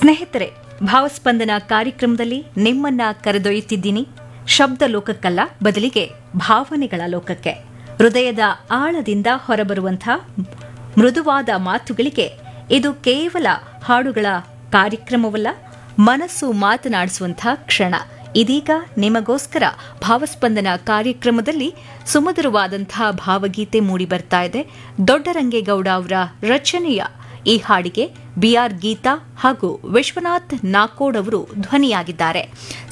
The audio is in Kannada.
ಸ್ನೇಹಿತರೆ ಭಾವಸ್ಪಂದನ ಕಾರ್ಯಕ್ರಮದಲ್ಲಿ ನಿಮ್ಮನ್ನ ಕರೆದೊಯ್ಯುತ್ತಿದ್ದೀನಿ ಶಬ್ದ ಲೋಕಕ್ಕಲ್ಲ ಬದಲಿಗೆ ಭಾವನೆಗಳ ಲೋಕಕ್ಕೆ ಹೃದಯದ ಆಳದಿಂದ ಹೊರಬರುವಂಥ ಮೃದುವಾದ ಮಾತುಗಳಿಗೆ ಇದು ಕೇವಲ ಹಾಡುಗಳ ಕಾರ್ಯಕ್ರಮವಲ್ಲ ಮನಸ್ಸು ಮಾತನಾಡಿಸುವಂಥ ಕ್ಷಣ ಇದೀಗ ನಿಮಗೋಸ್ಕರ ಭಾವಸ್ಪಂದನ ಕಾರ್ಯಕ್ರಮದಲ್ಲಿ ಸುಮಧುರವಾದಂಥ ಭಾವಗೀತೆ ಮೂಡಿ ಬರ್ತಾ ಇದೆ ದೊಡ್ಡರಂಗೇಗೌಡ ಅವರ ರಚನೆಯ ಈ ಹಾಡಿಗೆ ಬಿಆರ್ ಗೀತಾ ಹಾಗೂ ವಿಶ್ವನಾಥ್ ನಾಕೋಡ್ ಅವರು ಧ್ವನಿಯಾಗಿದ್ದಾರೆ